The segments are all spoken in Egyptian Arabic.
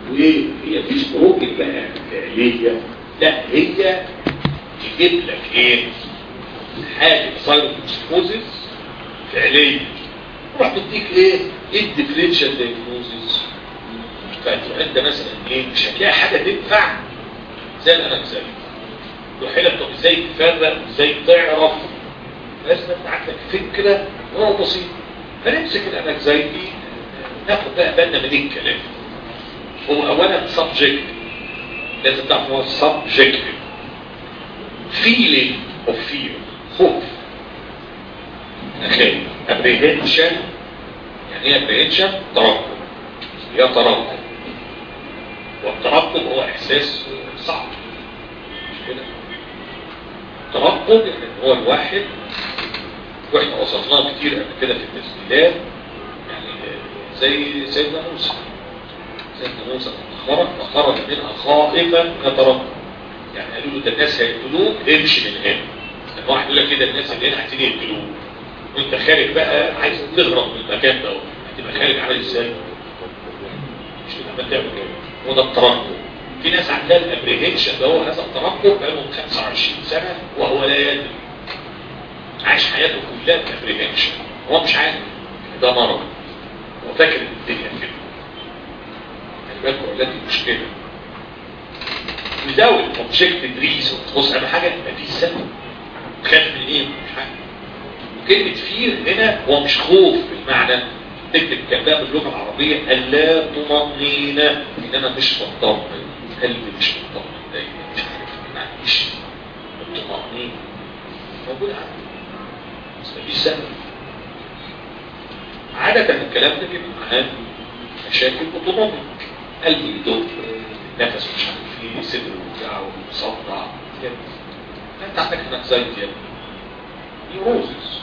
وايه هي مفيش بروجن بقى فعليه لا هي تجيب لك ايه حاله سايروكسكوزيس فعليه تروح تديك ايه ايه الديفرنشال دايجنوزيس فتروح انت مثلا ايه مش هتلاقي حاجه تنفع زي الانكزايتي تروح لك طب ازاي تفرق ازاي تعرف لازم انت عندك فكره هو بسيط فنمسك الانكزايتي ناخد بقى بالنا من الكلام هو اولا سبجكت لازم تعرف هو سبجكت feeling of fear خوف خايف apprehension يعني ايه apprehension ترقب هي ترقب والترقب هو احساس صعب مش كده ترقب يعني هو الواحد واحنا وصلناه كتير قبل كده في التسجيلات يعني زي سيدنا موسى سيدنا موسى لما خرج فخرج منها خائفا يترقب يعني قالوا له ده الناس هيقتلوك امشي من هنا لما واحد يقول لك كده الناس اللي هنا هتيجي يقتلوك وانت خارج بقى عايز تهرب من المكان ده هتبقى خارج عامل ازاي؟ مش تبقى تعمل كده وده الترقب في ناس عندها الابريهنشن ده هو هذا الترقب بقالهم 25 سنه وهو لا يدري عايش حياته كلها كابريهنشن هو مش عارف ده مرض هو فاكر ان الدنيا كده خلي بالكم اولاد دي مشكله without objective reasons بص اهم حاجه يبقى في سبب خاف من ايه مش عارف كلمه فير هنا هو مش خوف بالمعنى تكتب جنبها باللغه العربيه اللا طمانينه ان انا مش مطمن قلبي مش مطمن دايما مش عارف ما عنديش الطمانينه موجوده عندي بس مفيش سبب عادة الكلام ده بيبقى معاه مشاكل اوتونوميك قلبه يدق نفسه مش عارف ايه صدره بتاعه مصدع كده انت عندك انكزايتي يا ابني نيوروزس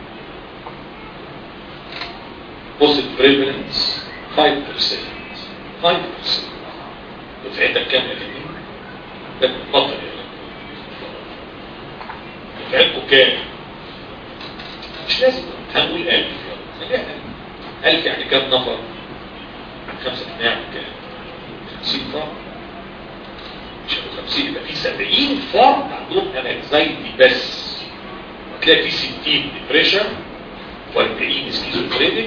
بوزيت بريفلنس 5% 5% دفعتك كام يا ابني؟ ده بطل يا دفعتكم كام؟ مش لازم هنقول 1000 خليها 1000 يعني كام نفر؟ خمسة نعم كام؟ 50 فرد مش هيبقوا 50 يبقى في 70 فرد عندهم انكزايتي بس هتلاقي في 60 ديبريشن و40 سكيزوفرينيك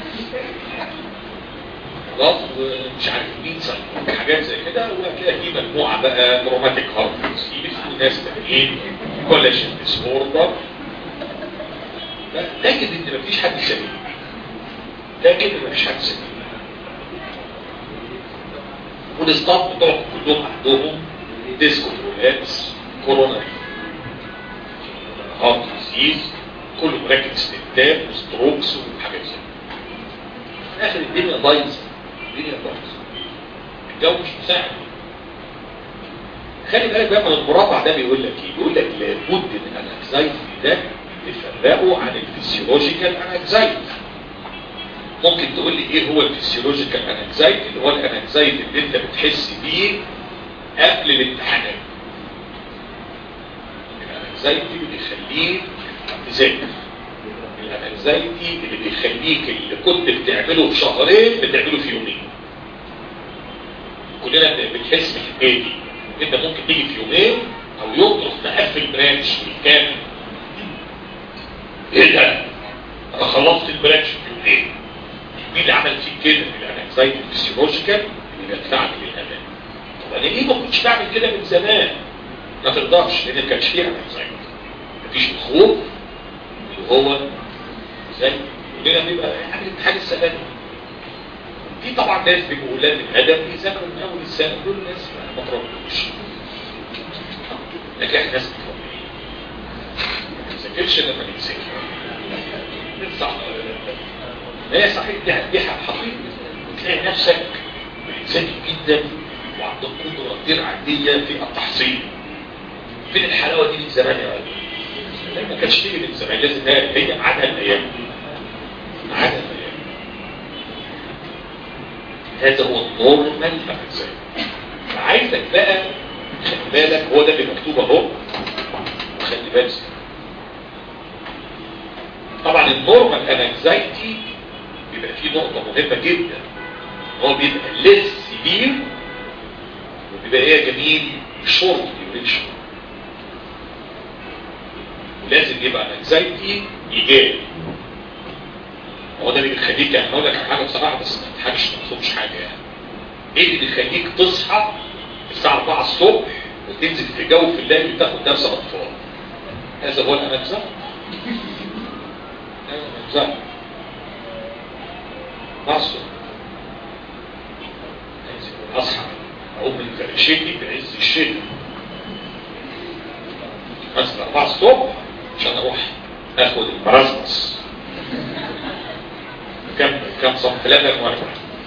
خلاص ومش عارف مين سايكو حاجات زي كده وهتلاقي في مجموعه بقى روماتيك هارت ديزيز وناس تانيين كولاجين ديسوردر لكن ان مفيش حد سليم لكن ان مفيش حد سليم والستاف بتوعهم كلهم عندهم ديسكو برولابس كورونا هارت ديزيز كله مركب استنتاب وستروكس وحاجات زي في الاخر الدنيا بايظه الدنيا بايظه الجو مش مساعد خلي بالك بقى من المربع ده بيقول لك ايه بيقول لك لابد من الانكزايتي ده تفرقه عن الفسيولوجيكال انكزايتي ممكن تقول لي ايه هو الفسيولوجيكال انكزايتي اللي هو الانكزايتي اللي انت بتحس بيه قبل الامتحانات الانكزايتي اللي بيخليك تذاكر الانكزايتي اللي بيخليك اللي كنت بتعمله في شهرين بتعمله في يومين كلنا بنحس بالحكايه دي انت ممكن تيجي في يومين او يوم تروح مقفل برانش بالكامل ايه ده انا خلصت البرانش في يومين مين اللي عمل فيك كده الانكزايتي الفسيولوجيكال اللي بيدفعك للامان طب انا ليه ما كنتش بعمل كده من زمان ما تقدرش لان ما كانش فيها انكزايتي مفيش خوف اللي هو زي كلنا بيبقى يعني الامتحان السنه في طبعا ناس بيبقوا ولاد الادب بيذاكروا من اول السنه دول ناس ما تربوش لكن احنا ناس متربيين ما بنذاكرش لما نمسكها صح هي صحيح دي دي حقيقة تلاقي نفسك ذكي جدا وعندك قدرة غير عادية في التحصيل فين الحلاوة دي من زمان يا ولد؟ ما كانش تيجي من زمان لازم هي عادها الايام عادها الايام هذا هو النورمال انكزايتي عايزك بقى خلي بالك هو ده اللي مكتوب اهو وخلي بالك طبعا النورمال انكزايتي بيبقى فيه نقطة مهمة جدا هو بيبقى ليس سيفير وبيبقى ايه يا جميل شورت ديوريشن ولازم يبقى الانكزايتي ايجابي هو ده اللي بيخليك يعني هقول لك على حاجه بصراحه بس ما تضحكش ما تاخدش حاجه يعني ايه اللي بيخليك تصحى الساعه 4 الصبح وتنزل في جو في الليل وتاخد درس اطفال هذا هو الانكزايتي الانكزايتي اصلا اصحى اقوم من فرشتي بعز الشتاء مثلا 4 الصبح عشان اروح اخد المرازمس كم كم صف ثلاثة واربعة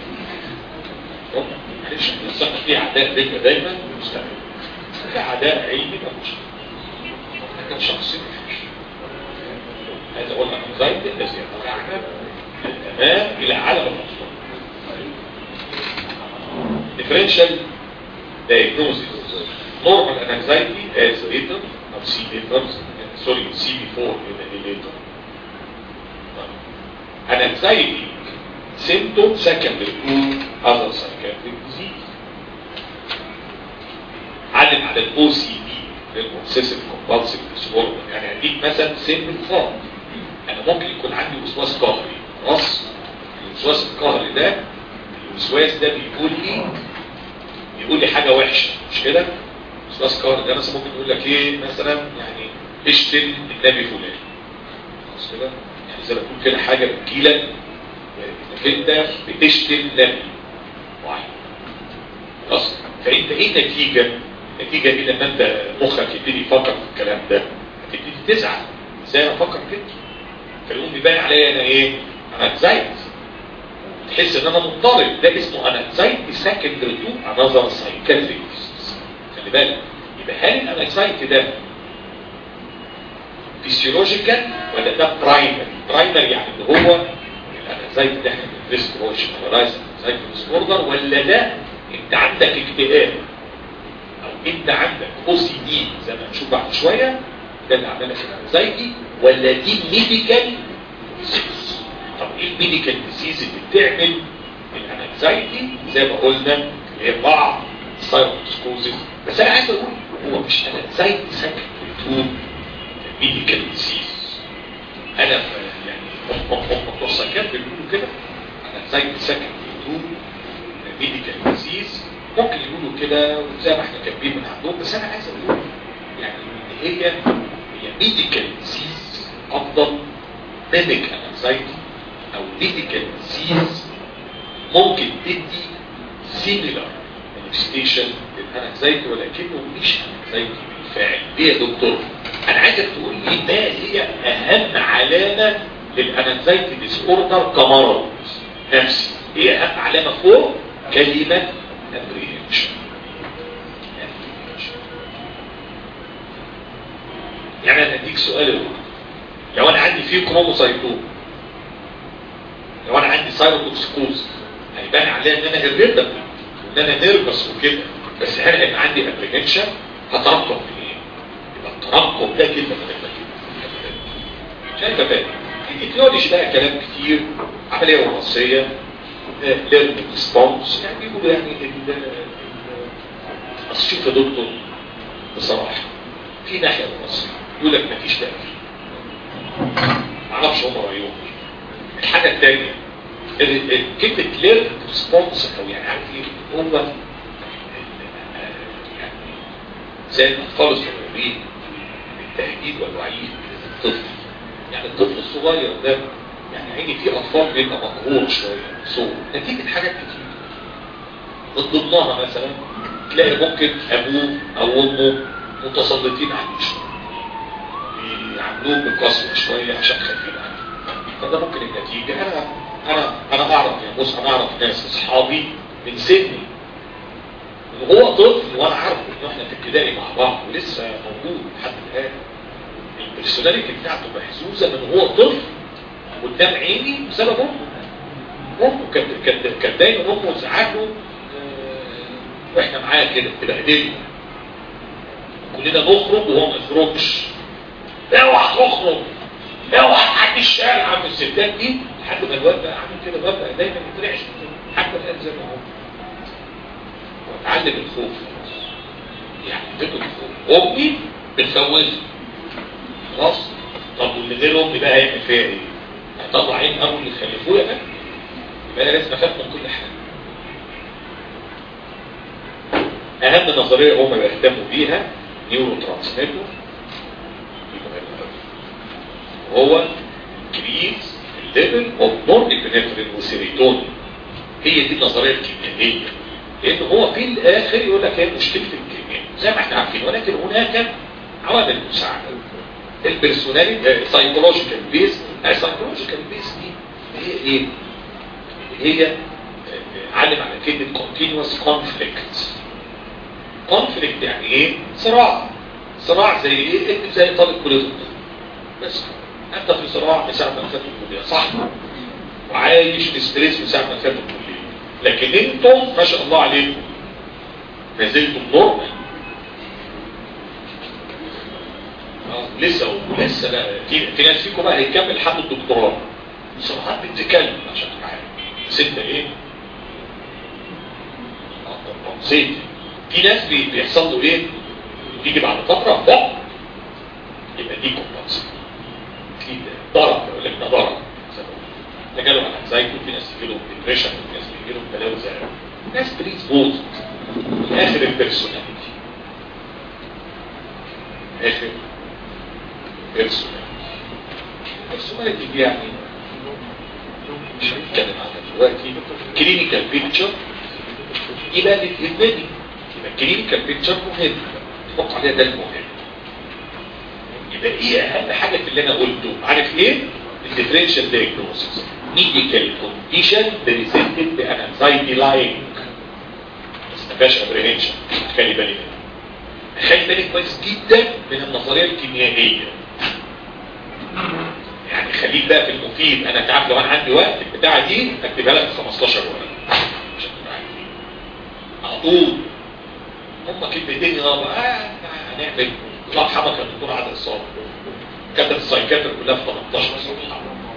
معلش الصحة فيها عداء بيننا دايما مستمر في عداء علمي مش لكن شخصي مفيش هذا هو الانزايتي الذي يتفاعل الامام الى عالم الاطفال differential diagnosis normal anxiety as written or C letters sorry C before in the later anxiety symptom secondary to other psychiatric disease علم على الاو سي دي الobsessive compulsive disorder يعني هديك مثلا سيمبل ثought انا ممكن يكون عندي وسواس قهري خلاص الوسواس القهري ده الوسواس ده بيقول لي يقول لي حاجه وحشه مش كده وسواس قهري ده مثلا ممكن يقول لك ايه مثلا يعني اشتم النبي فلان خلاص كده يعني زي ما تقول كده حاجه بتجيلك انك انت بتشتم نبي معين خلاص فانت ايه النتيجه النتيجه دي لما انت مخك يبتدي يفكر في الكلام ده هتبتدي تزعل ازاي انا افكر كده فيقوم بيبان عليا انا ايه انا اتزايد تحس ان انا مضطرب ده اسمه انا اتزايد سكندري تو انذر سايكاتريك خلي بالك يبقى هل الانكزايتي ده فيسيولوجيكال ولا ده برايمري برايمري يعني اللي هو الانكزايتي ده احنا بندرسه هو جنرالايز انكزايتي ديسوردر ولا ده انت عندك اكتئاب او انت عندك او سي دي زي ما هنشوف بعد شويه ده اللي عملنا في الانكزايتي ولا دي ميديكال ديزيز طب ايه الميديكال ديزيز اللي بتعمل الانكزايتي زي ما قلنا اللي هي بعض سايروتسكوزيس بس انا عايز اقول هو مش انكزايتي سكن تو ميديكال ديزيز انا يعني هم هم السايكات بيقولوا كده انكزايتي سكن تو ميديكال ديزيز ممكن يقولوا كده وزي ما احنا كاتبين من عندهم بس انا عايز اقول يعني ان هي هي ميديكال ديزيز افضل ميديك انكزايتي او ميديكال ديزيز ممكن تدي سيميلر مانيفستيشن للانكزايتي ولكنه مش انكزايتي بالفعل ليه يا دكتور انا عايزك تقول لي ما هي اهم علامه للانكزايتي ديس اوردر كمرض نفسي ايه اهم علامه فوق كلمه apprehension يعني انا اديك سؤال الاول لو انا عندي فيه كروموسايتوم لو انا عندي سايروتوكسيكوز هيبان عليها ان انا irritable ان انا نيرفس وكده بس هل هيبقى عندي ابريهنشن هترقب في ايه يبقى الترقب ده كلمه كده شايف فاهم التكنولوجي بقى كلام كتير عمليه وراثيه ليرنينج ريسبونس يعني بيقولوا يعني اصل شوف يا دكتور بصراحه في ناحيه وراثيه يقول لك مفيش تاثير معرفش هم رايهم الحاجه الثانيه كلمه ليرنينج ريسبونس او يعني عارف ايه هو يعني زي الاطفال الصغيرين التهديد والوعيد للطفل يعني الطفل الصغير ده يعني عيني في اطفال بيبقى مقهور شويه صور نتيجه حاجات كتير من ضمنها مثلا تلاقي ممكن ابوه او امه متسلطين عليه شويه بيعاملوه بقسوه شويه عشان خايفين عليه فده ممكن النتيجه انا انا انا اعرف يعني بص انا اعرف ناس اصحابي من سني من هو طفل وانا عارفه ان احنا في ابتدائي مع بعض ولسه موجود لحد الان البرسوناليتي بتاعته محزوزه من هو طفل قدام عيني بسبب امه امه كانت كانت كانت دايما امه تزعله واحنا معاه كده تبهدله كلنا نخرج وهو ما يخرجش اوعى تخرج اوعى حد الشارع عم الستات دي لحد ما الواد بقى عامل كده الواد بقى دايما يترعش حتى الان زي ما هو واتعلم الخوف يعني اديته الخوف امي بتخوفني خلاص طب واللي غير امي بقى هيعمل فيها ايه؟ هيطلع عين ابو اللي خلفوه يا يبقى انا لازم اخاف من كل حاجه اهم نظريه هم بيهتموا بيها نيورو ترانسميتر هو كريز الليفل اوف نورابينفرين وسيريتونين هي دي النظريه الكيميائيه لان هو في الاخر يقول لك هي مشكله الكيمياء زي ما احنا عارفين ولكن هناك عوامل مساعده البيرسوناليتي سايكولوجيكال بيس السايكولوجيكال بيس دي هي ايه؟ هي علم على كلمه continuous conflict conflict يعني ايه؟ صراع صراع زي ايه؟ انت زي طالب كليه بس انت في صراع من ساعه ما دخلت الكليه صح وعايش في ستريس من ساعه ما دخلت الكليه لكن انتم ما شاء الله عليكم ما زلتم نورمال لسه ولسه بقى في, في ناس فيكم بقى هيكمل لحد الدكتوراه صراحات بتتكلم عشان تبقى بس انت ايه؟ نسيت في ناس بيحصل له ايه؟ بيجي بعد فتره ضغط يبقى دي كومبانسي في ضرب يقول لك ده ضرب ده جاله على انزايتي في ناس يجي لهم ديبريشن في ناس بيجي لهم بلاوي زي ناس بريز بوز اخر البيرسوناليتي اخر بيرسوناليتي البيرسوناليتي دي يعني مش هنتكلم عنها دلوقتي كلينيكال بيكتشر يبقى اللي تهمني يبقى الكلينيكال بيكتشر مهم تحط عليها ده المهم يبقى ايه اهم حاجه في اللي انا قلته عارف ايه الديفرنشال دايجنوستس ميديكال كونديشن بريزنتد بان انزايتي لايك بس ما فيهاش ابريهنشن خلي بالي منها خلي بالك كويس جدا من النظريه الكيميائيه يعني خليك بقى في المفيد انا تعرف لو انا عندي وقت البتاعه دي اكتبها لك في 15 ورقه عشان تبقى عارف على طول هم كلمتين يابا آه هنعمل الله يرحمك يا دكتور عادل الصابر كتب السايكاتر كلها في 18 صفحه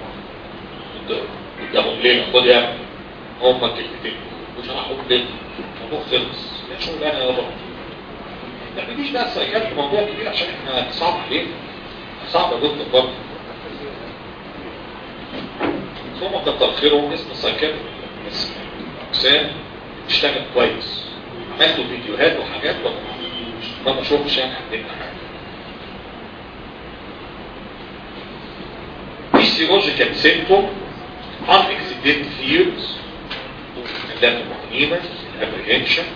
قدامهم ليه خد يا ابني هم كلمتين وشرحوا لنا الموضوع خلص يا شغلانه يا رب ما تعمليش بقى السايكاتر موضوع كبير عشان احنا صعب علينا صعب جدا برضه ثم كتر خيرهم اسم السايكاتر اسم اقسام اشتغل كويس عملت فيديوهات وحاجات ما بشوفش يعني عندنا حاجه physiological symptom unexplained fears اللام المعنيمة apprehension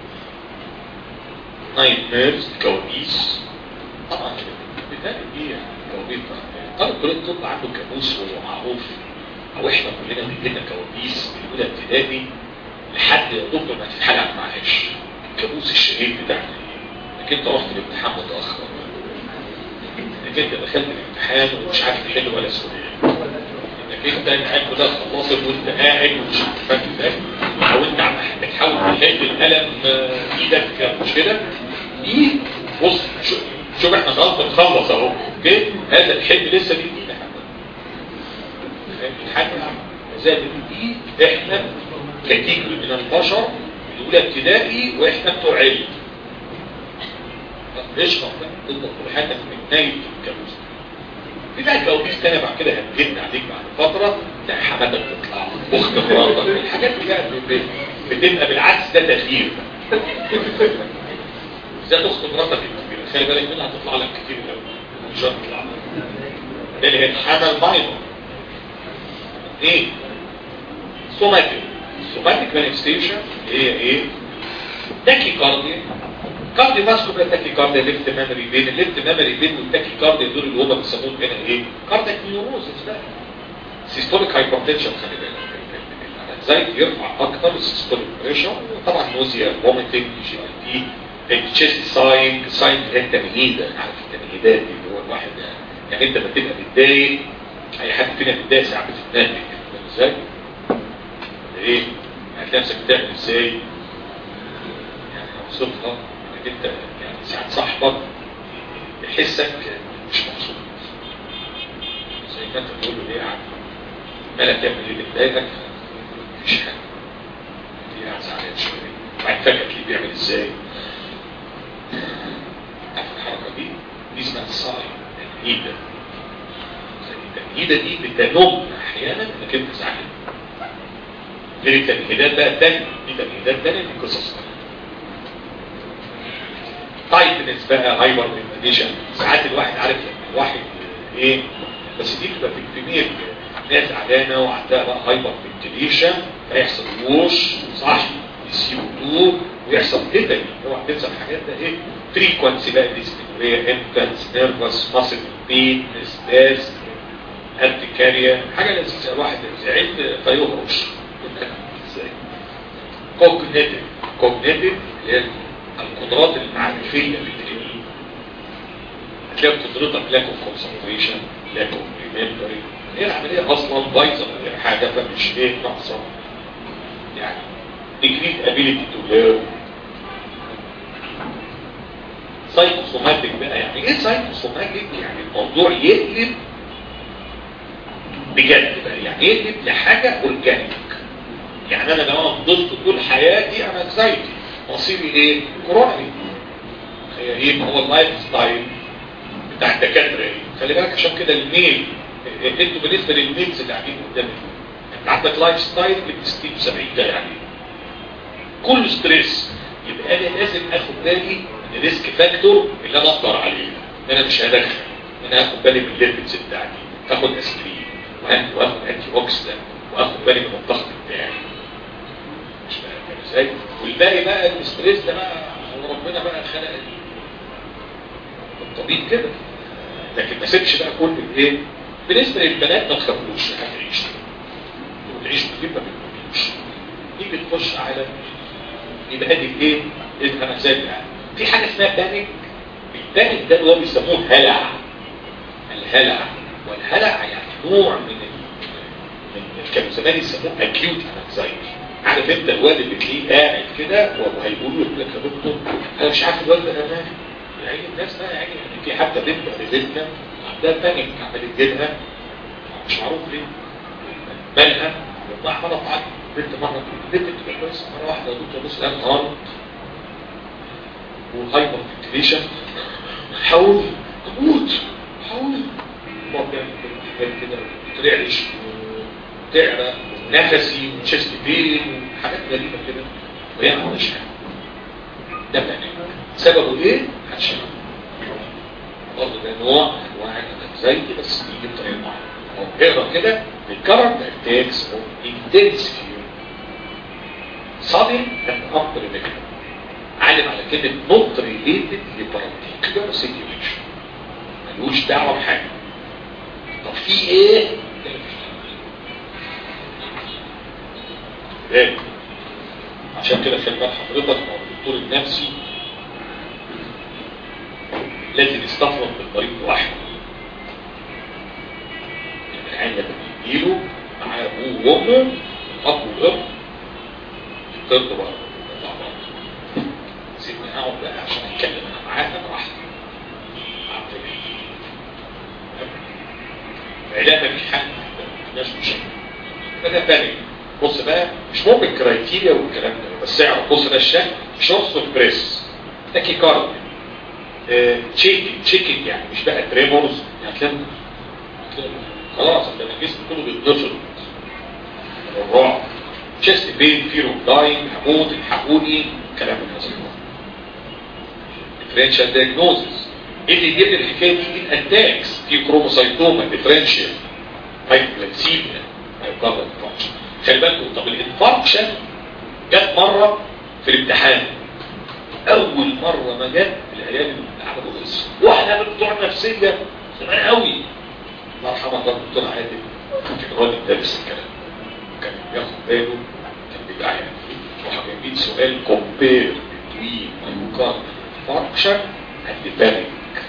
nightmares كوابيس طبعا بالتالي دي كوابيس طالب كل الطب عنده كابوس وهو معروف او احنا كلنا بيجينا كوابيس من اولى ابتدائي لحد يا دكتور ما تتحلق معاش الكابوس الشهير بتاعنا انك انت رحت الامتحان متاخر انك انت دخلت الامتحان ومش عارف تحل ولا سؤال انك انت الامتحان كلها خلصت وانت قاعد ومش فاهم ازاي او انت عم بتحاول تحل القلم ايدك مش كده دي بص شوف احنا خلاص بنخلص اهو اوكي هذا الحلم لسه بيجي لحد الحاجه زي دي احنا كتيجي من البشر الاولى ابتدائي واحنا بتوع علم اشرب بقى تدخل حتى في نهايه الكابوس في بقى كوابيس تانية بعد كده هتجن عليك بعد فترة تلاقي حماتك تطلع اخت مراتك الحاجات دي بقى بتبقى بالعكس ده تغيير بالذات اخت مراتك الكبيرة خلي بالك منها هتطلع لك كتير قوي مش هتطلع ده اللي هي الحمل ماينر ايه سوماتيك سوماتيك مانيفستيشن هي ايه تاكي كارديا كارديو فاسكولار تاكي كارديا ليفت ميموري بين الليفت ميموري بين والتاكي كارديا دول اللي هم بيسموهم هنا ايه كاردياك نيوروزس بقى سيستوليك هايبرتنشن خلي بالك الانزايتي يرفع اكتر السيستوليك بريشر طبعا نوزيا فوميتنج جي اي تي التشيست ساين ساين اللي هي التمهيده عارف التمهيدات دي اللي هو الواحد يعني انت لما تبقى متضايق اي حد فينا متضايق ساعات بتتنهج ازاي؟ ايه؟ هتلاقي نفسك بتعمل ازاي؟ يعني اوصفها انك انت يعني ساعات صاحبك يحسك مش مبسوط زي ما انت بتقول له ايه يعني مالك تعمل ايه بتضايقك مفيش حاجه تلاقيه قاعد زعلان شويه وبعدين فجاه تلاقيه بيعمل ازاي عارف الحركه دي دي اسمها الصاي تنهيده التنهيده دي بتنم احيانا انك انت زعلان غير التنهيدات بقى التانية دي تنهيدات تانية دي قصص تايتنس بقى هايبر انفليشن ساعات الواحد عارف لما الواحد ايه بس دي بتبقى في كمية ناس زعلانه وعندها بقى هايبر فنتيليشن فيحصل ووش صح سي او 2 ويحصل كده اوعى تنسى الحاجات ده ايه فريكونسي بقى ديستنوريا انفانس نيرفس ماسل بين سباس ارتكاريا حاجه لذيذه الواحد زعلت فيهرش كوجنيتيف كوجنيتيف اللي هي القدرات المعرفيه بتقل هتلاقي قدرتك لاك اوف كونسنتريشن لاك اوف ريمبرنج هي العمليه اصلا بايظه من غير حاجه فمش ايه ناقصه يعني decreased ability to learn سايكوسوماتيك بقى يعني ايه سايكوسوماتيك يعني الموضوع يقلب بجد بقى يعني يقلب لحاجه اورجانيك يعني انا لو انا فضلت طول حياتي انا اكزايتي مصيري ايه كورونري هي هو اللايف ستايل بتاع الدكاتره ايه خلي بالك عشان كده الميل انتوا بالنسبه للميلز اللي قاعدين قدامك انت عندك لايف ستايل بتستيب 70 ده يعني كل ستريس يبقى انا لازم اخد بالي من الريسك فاكتور اللي انا اقدر عليه ان انا مش هدخل ان انا اخد بالي من الليمتس بتاعتي تاخد اسبرين واخد انتي اوكسيدنت واخد بالي من الضغط بتاعي مش فاهم ازاي والباقي بقى الاستريس ده بقى ربنا بقى خلق الطبيب كده لكن ما سيبش بقى كل الايه بالنسبه للبنات ما تخافوش هتعيش وتعيش كتير ما بتموتوش دي بتخش على يبقى دي ايه ايه ازاي يعني في حاجه اسمها بانيك البانيك ده اللي هو بيسموه هلع الهلع والهلع يعني نوع من من كانوا زمان يسموه اكيوت انكزايتي عارف انت الواد اللي تلاقيه قاعد كده وهيقولوا لك يا دكتور انا مش عارف الواد ده مالي يعني الناس بقى يعني في حتى بنت قريبتنا عندها بانيك عملت جيلها مش معروف ليه مالها والله عماله تعيط بنت مرة بنت تبقى كويسة مرة واحدة دكتور بص لها انهار وهايبر فنتيليشن حاول اموت حاول بقى كده بترعش وتعرق ونفسي وتشست بين وحاجات غريبة كده وهي ما عملش حاجة ده بقى سببه ايه؟ محدش يعرف برضه ده نوع انواع الانكزايتي بس بيجي بطريقه معينه اقرا كده recurrent attacks of intense fear sudden and unpredictable علم على كلمة not related لبارتيكولار situation ملوش دعوة بحاجة طب في ايه؟ ايه؟ عشان كده خلي بال حضرتك مع الدكتور النفسي لازم يستفرد بالطريق لوحده العين لما بيجيله معاه ابوه وامه الاب والام يطردوا بقى مع بعض سيبني اقعد بقى عشان اتكلم انا معاها براحتي لا مفيش حل مفيش مشكله فده تاني بص بقى مش مهم الكرايتيريا والكلام ده بس اعرف بص ده الشكل شورت بريس تاكي كارد تشيكن تشيكن يعني مش بقى تريمورز يعني هتلاقي خلاص ده الجسم كله بيتنشر الرعب تشست بين فير اوف داينج هموت الحقوني كلام من هذا النوع ديفرنشال دايجنوزز ايه اللي يجيب الحكايه دي الاتاكس في كروموسايتوما ديفرنشال هايبوغلايسيميا هايبوغلايسيميا فانكشن خلي بالكم طب الانفاركشن جت مره في الامتحان اول مره ما جت العيال اللي عملوا قصه واحنا بتوع نفسيه زمان قوي الله يرحمه الله الدكتور عادل كان راجل دارس الكلام كان بياخد باله كان بيبقى يعني وراح جايبين سؤال كومبير بين مايوكارد فانكشن اند بانيك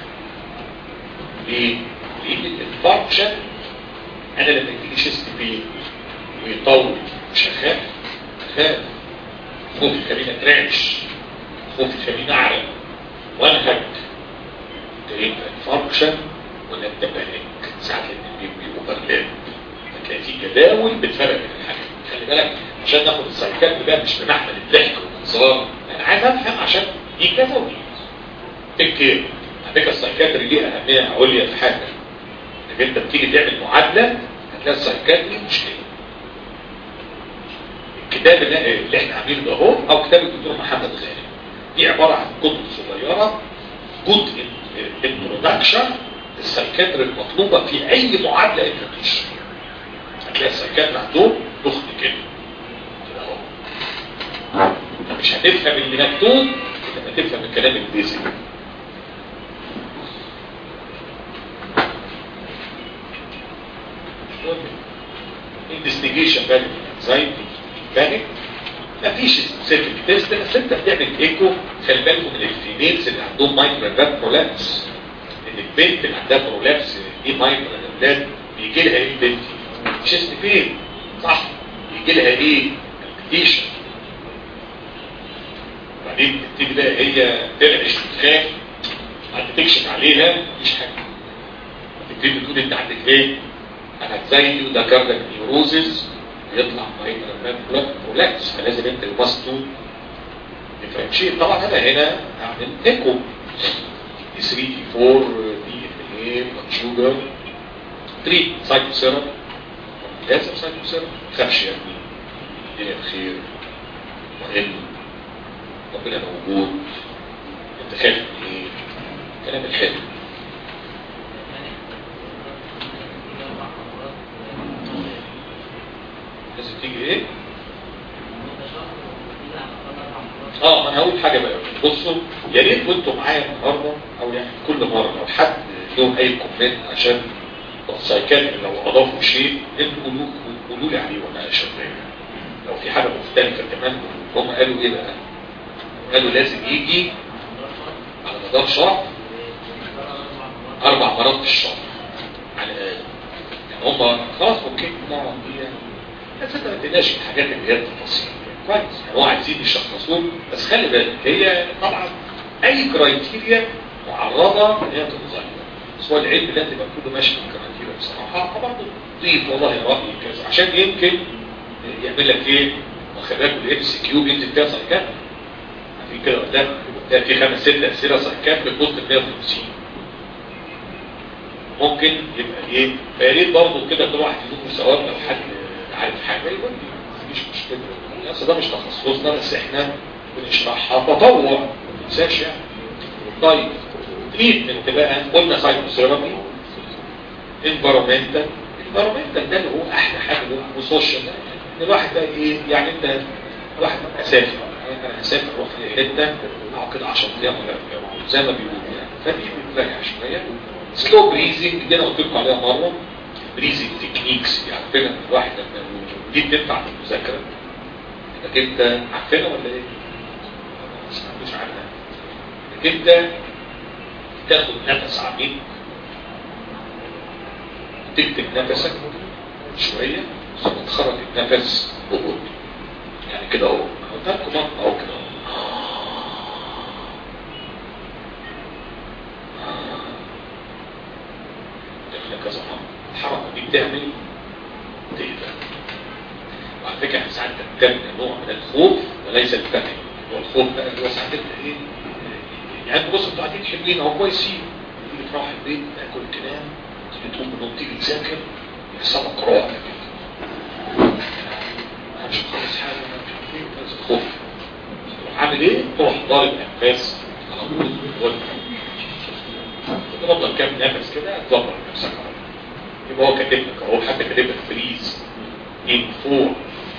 ليه؟ لان الانفاركشن انا لما يجيلي شيست بين ويطول مش هخاف هخاف خوف يخليني اترعش خوف يخليني اعرق وانهج ده ايه انفاركشن ولا انت بانيك ساعات الاثنين بيبقوا برلاب هتلاقي في جداول بتفرق بين الحاجات خلي بالك عشان ناخد السايكات بقى مش بمحمل الضحك والهزار انا عايز افهم عشان دي كذا ودي تفكير على فكره السايكاتري ليه اهميه عليا في حاجه انك انت بتيجي تعمل معادله هتلاقي السايكاتري مشكله الكتاب اللي, اللي احنا عاملينه ده هو او كتاب الدكتور محمد غالي دي عباره عن كتب صغيره جود انترودكشن السايكاتري المطلوبه في اي معادله انت بتمشي هتلاقي السايكاتري عندهم ضخم كده كده اهو مش هتفهم اللي مكتوب انت هتفهم الكلام البيزك انفستيجيشن بقى انزايتي بانيك مفيش سيرفيك تيست بس انت بتعمل ايكو خلي بالكم من الفيميلز اللي عندهم مايكرو برولابس ان البنت اللي عندها برولابس دي مايكرو بيجي لها ايه البنت تشيست بين صح يجي لها ايه البيتيشن بعدين تبتدي بقى هي ترعش تخاف حد تكشف عليها مفيش حاجه تبتدي تقول انت عندك ايه انا زي وده كاردك نيوروزز يطلع مايكرو برولابس فلازم انت الماستو ديفرنشيت طبعا انا هنا هعمل ايكو دي 3 دي 4 دي اف اي شوجر تريد سايكو سيرم لازم سايكو سيرم خافش يا ابني الدنيا بخير مهم ربنا موجود انت خايف من ايه كلام الحلو لازم تيجي ايه اه انا هقول حاجه بقى بصوا يا ريت وانتوا معايا النهارده او يعني كل مره لو حد له اي كومنت عشان السايكات لو اضافوا شيء انتوا قولوا قولوا لي عليه وانا شغال لو في حاجه مختلفه كمان هم قالوا ايه بقى قالوا لازم يجي على مدار شهر اربع مرات في الشهر على الاقل يعني هم خلاص اوكي نعم دي يعني بس انت ما تقلقش الحاجات اللي هي التفاصيل كويس يعني هو عايزين يشخصوه بس خلي بالك هي طبعا اي كرايتيريا معرضه ان هي تتغير بس هو العلم لازم يبقى كله ماشي بالكرايتيريا بصراحه برضه ضيف والله رايي كذا عشان يمكن يعمل لك ايه واخد بالك الاف سي كيو بينزل فيها سايكات في كده قدام ده في خمس ست اسئله سايكات بتبص 150 ممكن يبقى ايه فيا ريت برضه كده كل واحد يكون مستواه لو حد عارف حاجه يقول لي مفيش مشكله الناس ده مش تخصصنا بس احنا بنشرحها تطوع ما تنساش يعني طيب تريتمنت بقى قلنا سايكوثيرابي انفيرومنتال انفيرومنتال ده اللي هو احلى حاجه وسوشيال ان الواحد بقى ايه يعني انت الواحد اسافر انا هسافر اروح في حته اقعد كده 10 ايام ولا زي ما بيقولوا يعني فدي بتريح شويه سلو بريزنج دي انا قلت لكم عليها مره بريزنج تكنيكس يعني عارفينها الواحد لما دي بتنفع في المذاكره انك انت عارفينها ولا ايه؟ ما سمعتوش عنها انك انت تاخد نفس عميق تكتب نفسك شويه ثم تخرج النفس بقول يعني كده اهو قلت لكم اهو كده احنا كذا الحركه دي بتعمل تهدى وعلى فكره احنا ساعات بنتكلم نوع من الخوف وليس الفهم هو الخوف بقى اللي هو ساعات انت ايه يعني انت بص انتوا قاعدين حلوين اهو كويسين تيجي تروح البيت تاكل تنام تيجي تقوم من النوم تيجي تذاكر يحصلك رعب كده انا مش خالص حاجه انا مش عارف ايه بس خوف تروح عامل ايه؟ تروح ضارب انفاس على طول تفضل كام نفس كده تظبط نفسك على يبقى هو كاتب لك اهو حتى كاتب لك فريز in 4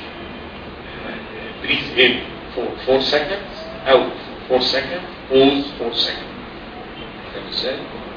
breathe in for 4 seconds out for 4 seconds pause 4 seconds فاهم ازاي؟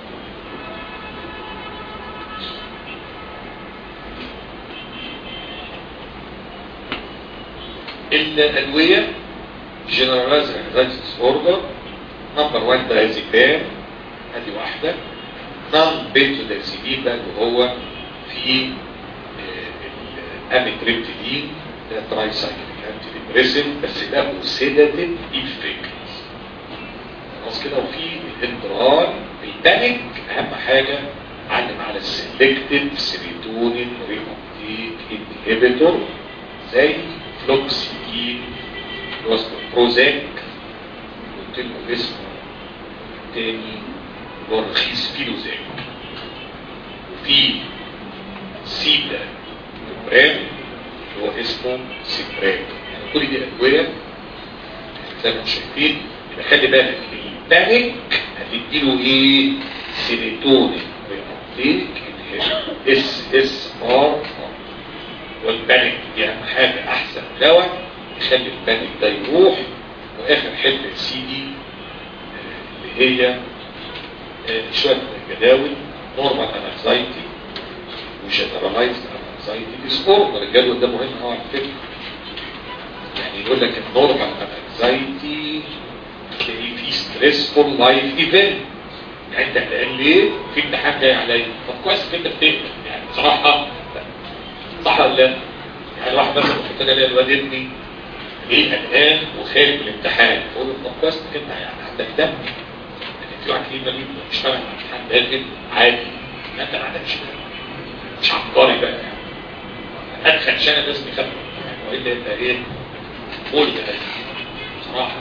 الأدوية generalized anxiety disorder نمبر 1 diazepam ادي واحدة نون بنزودازيبين بقى اللي هو في الاميتريبتيدين ده تراي سايكليك انتي ديبريسنت بس ده سيداتيف افكت خلاص كده وفي الانترال البانيك اهم حاجه علم على السلكتيف سيريتونين ريبوبتيك انهبيتور زي فلوكسيتين اللي هو اسمه بروزاك قلت لكم اسمه تاني اللي هو رخيص فيلوزاك وفي سيدا برام اللي هو اسمه سيبرام يعني كل دي ادويه زي ما انتم شايفين يبقى خلي بالك البانيك هتديله ايه سيروتونين ريابتيك اس اس ار والبانيك دي اهم حاجه احسن دواء يخلي البانيك ده يروح واخر حته سي دي اللي هي شويه من الجداول نورمال انكزايتي وجنرالايزد انكزايتي ديس اوردر الجدول ده مهم قوي على فكره يعني يقول لك النورمال انكزايتي تلاقيه في ستريسفول لايف ايفنت يعني انت قال ليه في امتحان جاي عليا طب كويس انت بتفهم يعني بصراحه صح ولا لا؟ يعني واحد مثلا في الثانيه الاقي الواد ابني ليه قلقان وخايف من الامتحان اقول له طب كويس انك انت يعني عندك دم لكن في واحد ليه مريض مش فاهم الامتحان داخل عادي لا انت ما عندكش دم مش عبقري بقى يعني ادخل شنه الناس بيخاف والا انت ايه قول ده بصراحه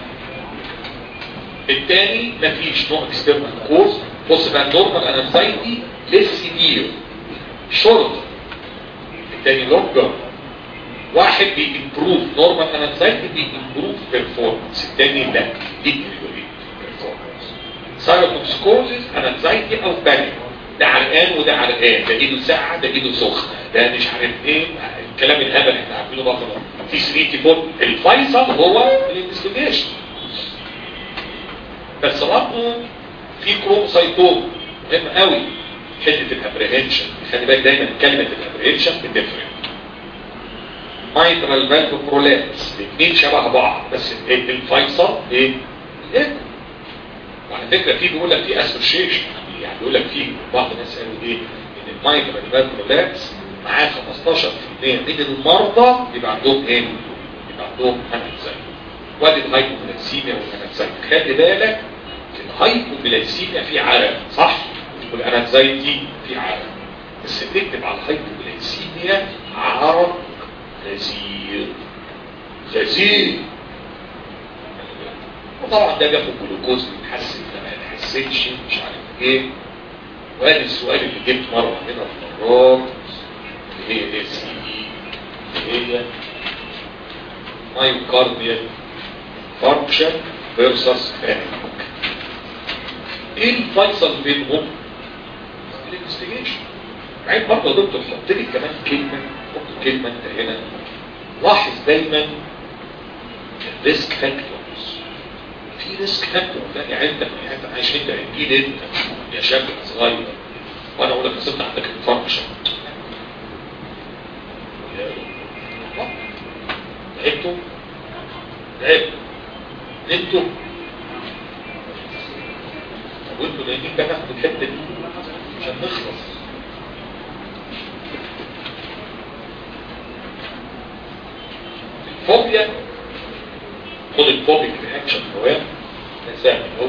الثاني مفيش نوع اكسترنال كورس بص بقى النورمال انكزايتي ليس سيفير شورت الثاني لونجر واحد بيمبروف نورمال انكزايتي بيمبروف بيرفورمانس الثاني لا ديتريوريت بيرفورمانس سايروتوكسيكوزيس انكزايتي او بانيك ده عرقان وده عرقان ده ايده ساعه ده ايده سخنه ده مش عارف ايه الكلام الهبل اللي احنا عارفينه بقى في 3 تي 4 الفيصل هو الانفستيجيشن بس برضه في كروموسايتوم مهم قوي حته الابريهنشن خلي بالك دايما كلمه الابريهنشن بتفرق مايترال فالف برولابس الاثنين شبه بعض بس الفيصل ايه؟ الايكو وعلى فكره في بيقول لك في اسوشيشن يعني بيقول لك في بعض الناس قالوا ايه؟ ان المايترال فالف برولابس معاه 15% من المرضى يبقى عندهم ايه؟ يبقى عندهم انكزايتي وادي الهايبوغلايسيميا والانكزايتي خلي بالك الهايبوغلايسيميا في عرق صح؟ والانكزايتي في عرق بس تكتب على الهايبوغلايسيميا عرق غزير غزير وطبعا ده بياخد جلوكوز بيتحسن ده ما يتحسنش مش عارف ايه وادي السؤال اللي جبت مره هنا في مرات اللي هي ايه سي دي اللي هي مايوكارديال فانكشن فيرسس بانيك ايه الفيصل بينهم الانفستيجيشن بعدين برضه يا دكتور حط لي كمان كلمه حط كلمه انت هنا لاحظ دايما الريسك فاكتورز في ريسك فاكتور يعني انت يعني انت عايش انت اكيد انت يا شاب صغير وانا اقول لك اصل انت عندك الفانكشن تعبتوا تعبتوا نمتوا طب وانتوا نايمين بقى ناخد الحته دي عشان نخلص الفوبيا خد الفوبيك رياكشن هواء ده سهل قوي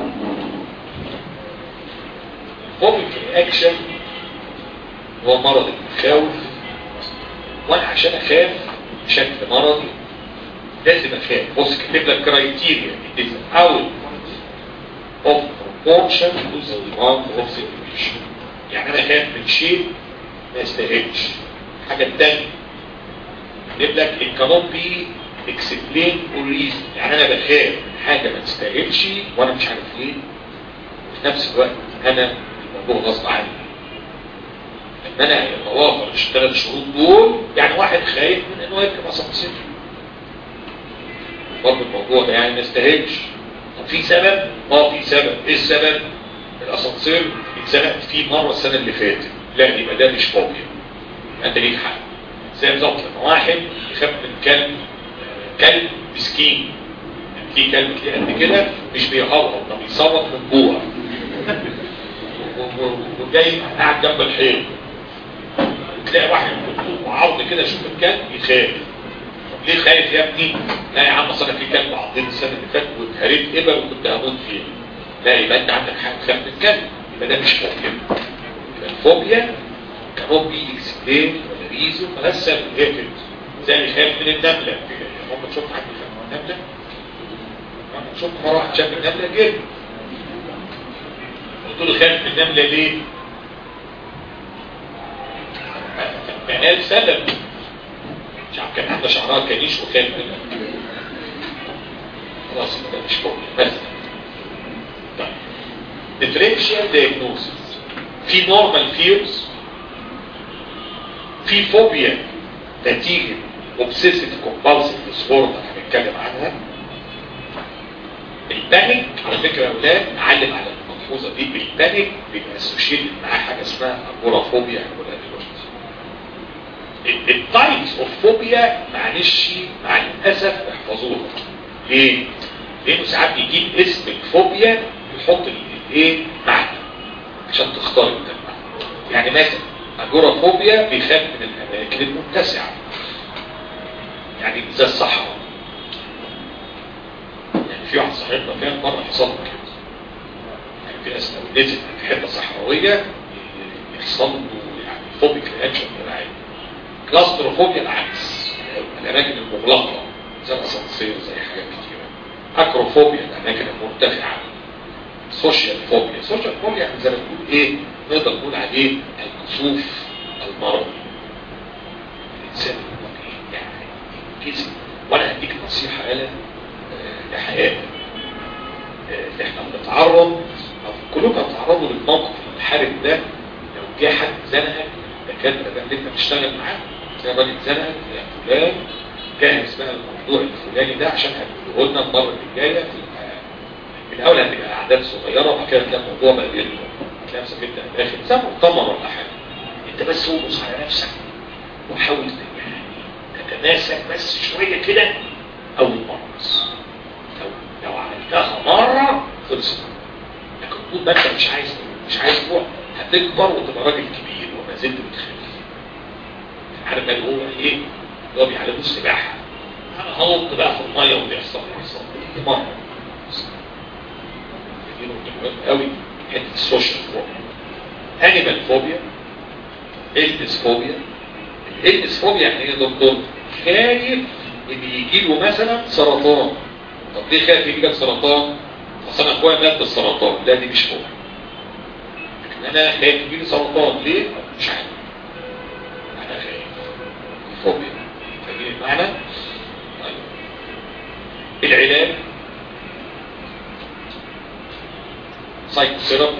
الفوبيك رياكشن هو مرض المخاوف وانا عشان اخاف بشكل مرضي لازم اخاف بص كتب لك كرايتيريا it is out of proportion to the demand of situation يعني انا خايف من شيء ما يستاهلش الحاجه الثانيه كتب لك it cannot be explained or reason يعني انا بخاف من حاجه ما تستاهلش وانا مش عارف ليه وفي نفس الوقت انا الموضوع غصب عني ان انا يتوافر الثلاث شروط دول يعني واحد خايف من انه يركب اسانسير برضه الموضوع ده يعني ما يستاهلش طب في سبب؟ اه في سبب ايه السبب؟ الاسانسير اتزنقت فيه مره السنه اللي فاتت لا يبقى ده مش فوبيا انت ليك حق زي بالظبط لما واحد يخاف من كلب كلب مسكين يعني في كلب تلاقيه قد كده مش بيهوهو ده بيصوت من جوه وجاي قاعد جنب الحيط تلاقي واحد وعرض كده يشوف الكلب يخاف ليه خايف يا ابني لا يا عم اصل انا في كلب عضني السنه اللي فاتت واتهريت ابر وكنت هموت فيه لا يبقى انت عندك حاجه تخاف من الكلب يبقى ده مش فوبيا يبقى الفوبيا كانوا بي اكسبلين ولا ريزو ملهاش سبب هي كده زي اللي خايف من النملة هم شفت حد خايف من النملة شفت مرة واحد شاف النملة جري قلت له خايف من النملة ليه؟ فقال سبب مش عارف كان عنده شعرها كنيش وخايف منها خلاص ده مش فوق بس طيب differential diagnosis في normal fears في فوبيا نتيجة obsessive compulsive disorder هنتكلم عنها البانيك على فكرة يا اولاد علم على الملحوظة دي البانيك بيبقى اسوشيتد معاه حاجة اسمها اجورافوبيا اولاد التايبس اوف فوبيا معلش مع الاسف احفظوها ليه؟ لانه ساعات بيجيب اسم الفوبيا يحط الايه معنى عشان تختار انت المعنى يعني مثلا اجورافوبيا بيخاف من الاماكن المتسعه يعني زي الصحراء يعني في واحد صاحبنا كان مره حصل له كده يعني في ناس لو نزل من حته صحراويه يحصل له يعني فوبيك رياكشن مناعي كلاستروفوبيا العكس الاماكن المغلقه زي الاسانسير زي حاجات كتيره اكروفوبيا الاماكن المرتفعه سوشيال فوبيا سوشيال فوبيا يعني زي ما بنقول ايه نقدر نقول عليه الكسوف المرضي الانسان يعني كسب وانا هديك نصيحه يالا لحياتك احنا بنتعرض او كلنا بنتعرضوا للموقف الحرج ده لو جه حد زنقك الدكاتره ده اللي انت بتشتغل معاه زي راجل زنقك يا فلان جاهز بقى الموضوع الفلاني ده عشان هتقوله لنا المره اللي جايه في الاول هتبقى اعداد صغيره وبعد كده تلاقي الموضوع بقى بيكبر تلاقي نفسك انت داخل زي مؤتمر ولا حاجه انت بس وبص على نفسك وحاول يعني تتماسك بس شويه كده اول مره بس لو لو عملتها مره خلصت لكن طول ما انت مش عايز مش عايز تروح هتكبر وتبقى راجل كبير وما زلت بتخاف عارف اللي هو ايه اللي هو بيعلموا السباحه انا هنط بقى في الميه وبيحصل يحصل دي مره دي نقطه مهمه قوي حته السوشيال فوبيا انيمال فوبيا البس فوبيا الالبس فوبيا يعني ايه يا دكتور خايف ان يجي له مثلا سرطان طب ليه خايف يجي لك سرطان اصل انا اخويا مات بالسرطان لا دي مش فوبيا لكن انا خايف يجي لي سرطان ليه مش عارف انا خايف فوبيا فاهمين المعنى طيب العلاج سايكو سيرب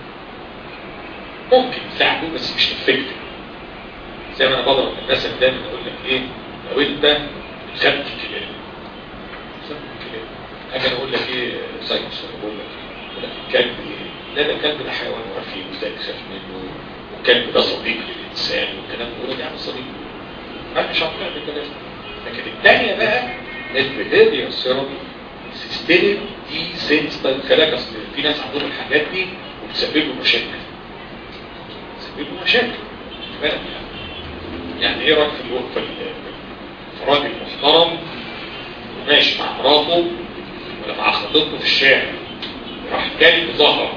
ممكن يساعده بس مش افكتيف زي ما انا بضرب الناس دايما اقول لك ايه لو انت خدت كلام خدت كلام اجي اقول لك ايه سايكو سيرب اقول لك ايه اقول لك الكلب ايه لا ده الكلب ده حيوان وعارفين وازاي تخاف منه والكلب ده صديق للانسان والكلام ده ده يعني صديق ما مش هطلع بالكلام لكن الثانيه بقى البيهيفير ثيرابي سيستميك دي سنسيتيف خلاك اصل في ناس عندهم الحاجات دي وبتسبب له مشاكل بتسبب له مشاكل بالك يعني يعني ايه رايك في الوقفه في راجل محترم وماشي مع مراته ولا مع خطيبته في الشارع راح كلب ظهر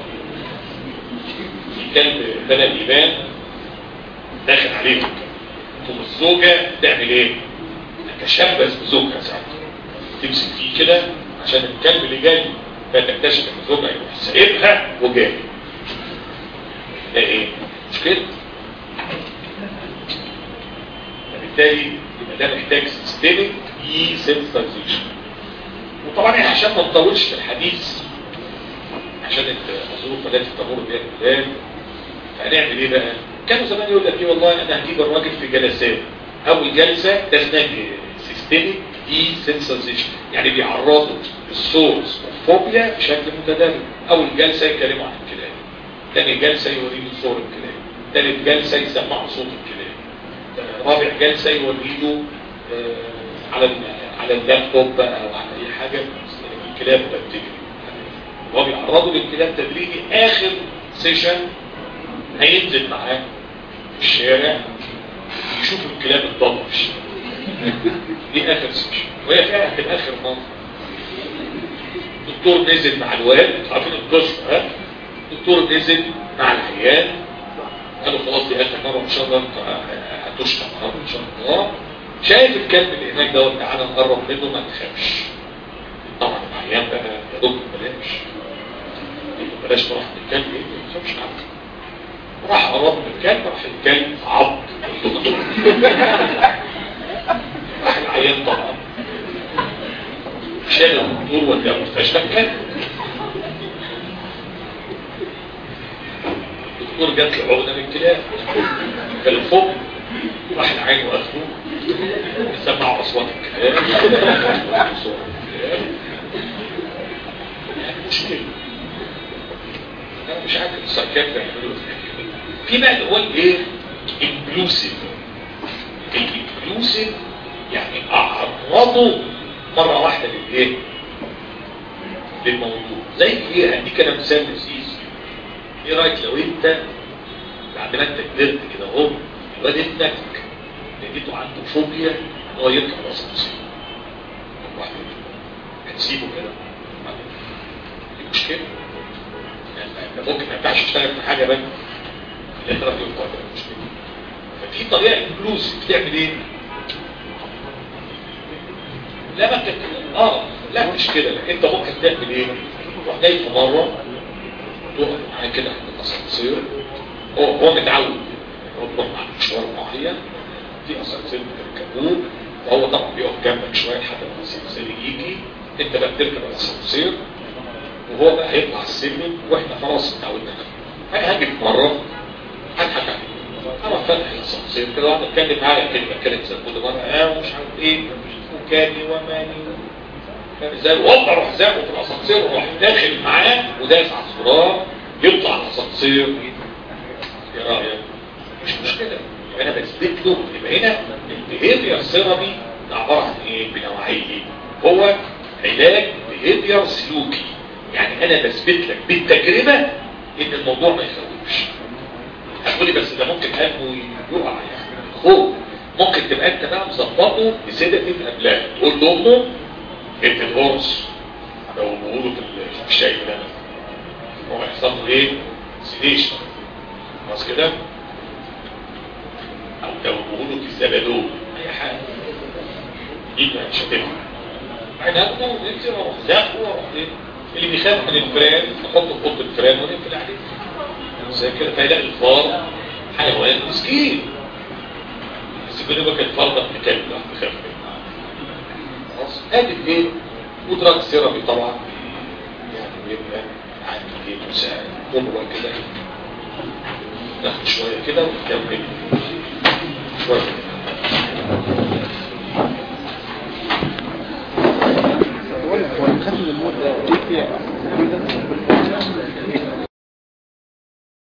في كلب بدا يبان داخل عليهم ثم الزوجه تعمل ايه؟ تتشبث بزوجها ساعتها تمسك فيه كده عشان الكلب اللي جاي فتكتشف ان زوجها يروح سايبها وجاي ده ايه؟ مش كده؟ فبالتالي يبقى ده محتاج سيستمك اي سنسيتايزيشن وطبعا احنا عشان ما نطولش في الحديث عشان الظروف التي تمر بها البلاد فهنعمل ايه بقى؟ كانوا زمان يقول لك ايه والله انا هجيب الراجل في جلسات اول جلسه ده اسمها سيستمك دي سنسيزيشن يعني بيعرضوا السورس والفوبيا بشكل متدرج اول جلسه يتكلموا عن الكلاب ثاني جلسه يوريله صور الكلاب ثالث جلسه يسمعوا صوت الكلاب رابع جلسه يوريله آه على على اللابتوب بقى او على اي حاجه الكلاب بقى بتجري وهو بيعرضوا للكلاب تدريجي اخر سيشن هينزل معاه في الشارع يشوف الكلاب الضبط في الشارع دي اخر سيشن وهي فعلا في الاخر مرة الدكتور نزل مع الواد عارفين القصه ها الدكتور نزل مع العيال قالوا خلاص دي اخر مره ان شاء الله انت هتشفى النهارده ان شاء الله شايف الكلب اللي هناك دوت تعالى نقرب منه ما تخافش طبعا العيان بقى يا دكتور بلاش بلاش تروح من الكلب ايه ما تخافش عنه راح قرب من الكلب راح الكلب عض الدكتور راح العيان طبعا شال الدكتور وداه مستشفى الكلب الدكتور جات له عقده من الكلاب كان فوق راح العين واخده سمع اصوات الكلاب أصوات الكلاب. يعني مشكله انا مش عارف السايكاتري يعملوا إيه. في بقى اللي هو الايه انكلوسيف الانكلوسيف يعني اعرضه مره واحده للايه للموضوع زي ايه هديك انا مثال لذيذ ايه رايك لو انت بعد ما انت كبرت كده اهو الواد ابنك لقيته عنده فوبيا ان هو يركب الاسانسير هتسيبه كده دي مشكله يعني انت ممكن ما ينفعش تشتغل في حاجه بقى اللي انت راجل قادر مشكله ففي طريقه انكلوسيف بتعمل ايه؟ لا ما انت اه لا مش كده لا انت ممكن تعمل ايه؟ تروح جاي في مره تقف معاه كده عند الاسانسير هو هو متعود هو بيروح مع مشوار معين في اسانسير بتركبوه وهو طبعا بيقف جنبك شويه لحد ما الاسانسير يجي انت بقى بتركب الاسانسير وهو بقى هيطلع السلم واحنا خلاص اتعودنا انا هاجي في مره هضحك عليه انا فاتح الاسانسير كده واقعد اتكلم معاه كلمه كلمه زي كل مره اه ومش عارف ايه وكاني وماني فاهم ازاي وابقى اروح زاقه في الاسانسير واروح داخل معاه ودافع على الزرار يطلع الاسانسير ايه رايك؟ مش مشكله يبقى انا بثبت له يبقى هنا البيهيفير ثيرابي ده عباره عن ايه بنوعيه هو علاج بيهيفير سلوكي يعني انا بثبت لك بالتجربه ان الموضوع ما يخوفش هتقولي بس ده ممكن قلبه يقع يعني خوف ممكن تبقى انت بقى مظبطه بسيدتيف قبلها تقول لامه انت الهرس لو بيقولوا في الشاي ده هو هيحصل له ايه؟ سيديشن خلاص كده؟ او لو بيقولوا في الزبادون اي حاجه دي مش هتنفع بعد هاخده وننزل واروح زقه واروح ايه؟ اللي بيخاف من الفران نحطه في اوضه الفران ونقفل عليه زي كده فيلاقي الفار حيوان مسكين بس كده بقى الفار ده بكلب بخاف منه خلاص ادي ايه ودراج سيرابي طبعا يعني بيبقى عندي ايه مساعد قدوه كده ناخد شويه كده ونكمل شويه هو اللي خد الموت ده ايه فيها